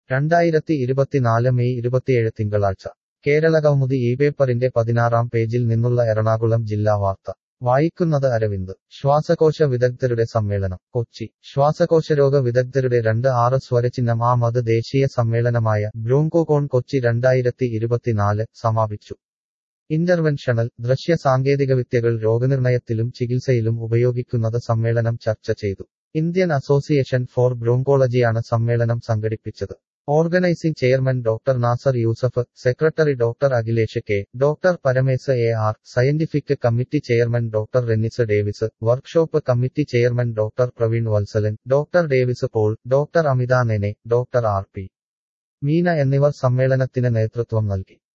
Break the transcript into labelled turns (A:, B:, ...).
A: രണ്ടായിരത്തി ഇരുപത്തിനാല് മെയ് ഇരുപത്തിയേഴ് തിങ്കളാഴ്ച കേരള കൗമുദി ഈ പേപ്പറിന്റെ പതിനാറാം പേജിൽ നിന്നുള്ള എറണാകുളം ജില്ലാ വാർത്ത വായിക്കുന്നത് അരവിന്ദ് ശ്വാസകോശ വിദഗ്ധരുടെ സമ്മേളനം കൊച്ചി ശ്വാസകോശരോഗ വിദഗ്ധരുടെ രണ്ട് ആറ് സ്വരചിഹ്നം ആ മത് ദേശീയ സമ്മേളനമായ ബ്രോങ്കോകോൺ കൊച്ചി രണ്ടായിരത്തി ഇരുപത്തിനാല് സമാപിച്ചു ഇന്റർവെൻഷണൽ ദൃശ്യ സാങ്കേതികവിദ്യകൾ രോഗനിർണയത്തിലും ചികിത്സയിലും ഉപയോഗിക്കുന്നത് സമ്മേളനം ചർച്ച ചെയ്തു ഇന്ത്യൻ അസോസിയേഷൻ ഫോർ ബ്രോങ്കോളജിയാണ് സമ്മേളനം സംഘടിപ്പിച്ചത് organising chairman doctor Nasar Yusuf secretary doctor Akhilesh K doctor Paramesh A R scientific committee chairman doctor Rennis Davis workshop committee chairman doctor Praveen Valsalan doctor Davis Paul doctor Amita Nene doctor R P Meena എന്നിവർ സമ്മേളനത്തിന് നേതൃത്വം നൽകി